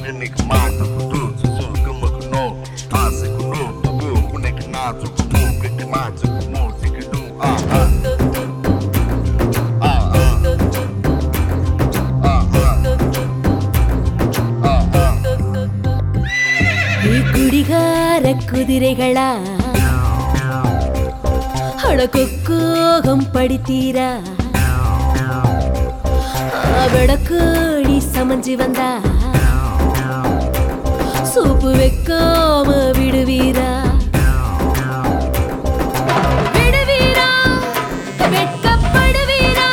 இன்னைக்கு மாத்து குடு சுசு கம்ம குனோ ஆசை குனோ அபு உனக்கு நாத்து குமோ கிக்கு மாத்து குமோ திக்கு ஆ ஆ ஆ ஆ ஆ ஆ ಈ ಕುಡಿಗಾರ ಕುದುರೆಗಳ ಹಡಕೊಕ್ಕೋಗಂ ಪಡಿತೀರಾ ಬೆಳಕೋಡಿ ಸಮಂಜಿ வந்த சூப்பு வைக்காம விடுவீரா விடுவீரா வெட்கப்படுவீரா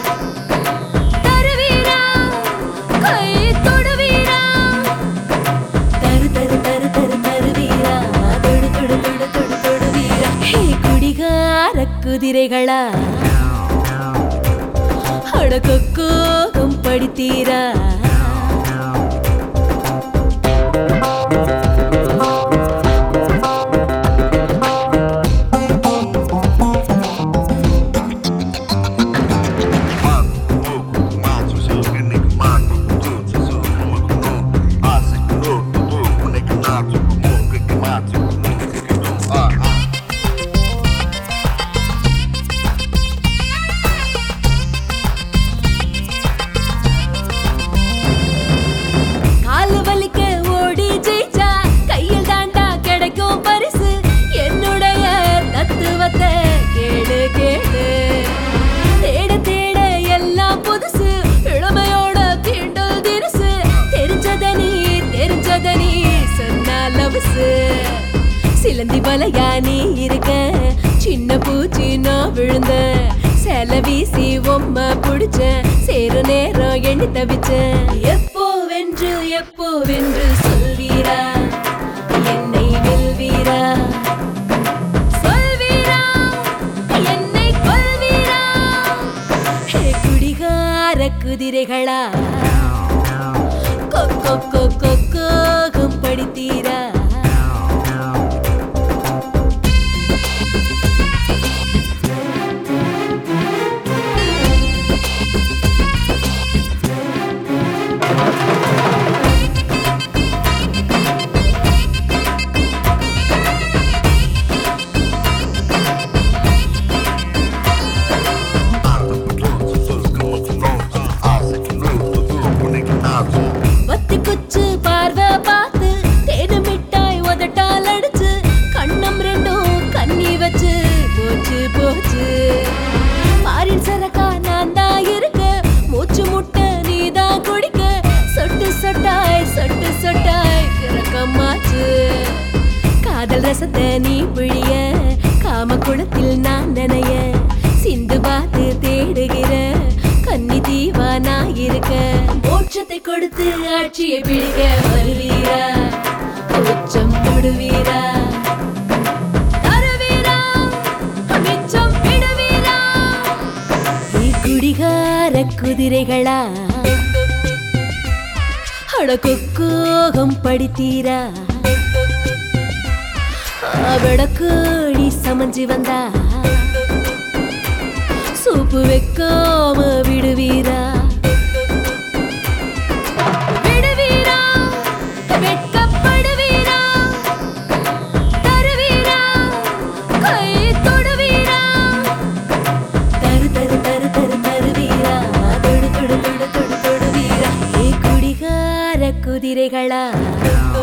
தருவீரா கை தொடுவீரா தரு தரு தரு தரு தருவீரா தொடு தொடு தொடு தொடு தொடுவீரா ஹே குடிகார குதிரைகளா அடக்கோகம் படித்தீரா காலு வலிக்க ஓடி ஜெயிச்சா கையில் தாண்டா கிடைக்கும் பரிசு என்னுடைய தத்துவத்தை கேடு கேடு தேட தேட எல்லாம் புதுசு இளமையோட தீண்டல் திரிசு தெரிஞ்சத நீ தெரிஞ்சத நீ சொன்னா லவசு சிலந்தி வலையா நீ இருக்க சின்ன பூச்சி நான் விழுந்த செல வீசி ஒம்ம புடிச்ச சேரு நேரம் எண்ணி தவிச்ச எப்போ வென்று எப்போ வென்று சொல்வீரா என்னை வெல்வீரா சொல்வீரா என்னை கொல்வீரா ஹே குடிகார குதிரைகளா கொக்கோ கொக்கோ கோகம் படித்தீரா வத்தி குச்சு பார்வை பார்த்து தேடு மிட்டாய் உதட்டால் அடிச்சு கண்ணம் ரெண்டும் கண்ணி வச்சு போச்சு போச்சு பாரின் சரக்கா நான் தான் இருக்க மூச்சு முட்டை நீ தான் குடிக்க சொட்டு சொட்டாய் சொட்டு சொட்டாய் கிறக்கமாச்சு காதல் ரசத்தை நீ பிழிய காம குளத்தில் நான் நனைய சிந்து பார்த்து தேடுகிற கன்னி தீவா நான் இருக்க மோட்சத்தை கொடுத்து ஆட்சியை பிடிக்க வருவீரா உச்சம் தொடுவீரா தருவீரா மிச்சம் விடுவீரா ಈ ಕುಡಿಗಾರ ಕುದುರೆಗಳ ಹಡಕೊಕ್ಕೋಗಂ ಪಡಿತೀರಾ ಬೆಳಕೋಡಿ ಸಮಂಜಿ வந்த சூப்பு வைக்காம விடுவீரா விடுவீரா வெட்கப்படுவீரா தருவீரா கை தொடுவீரா தரு தரு தரு தரு தருவீரா தொடு தொடு தொடு தொடு தொடுவீரா ஏ குடிகார குதிரைகளா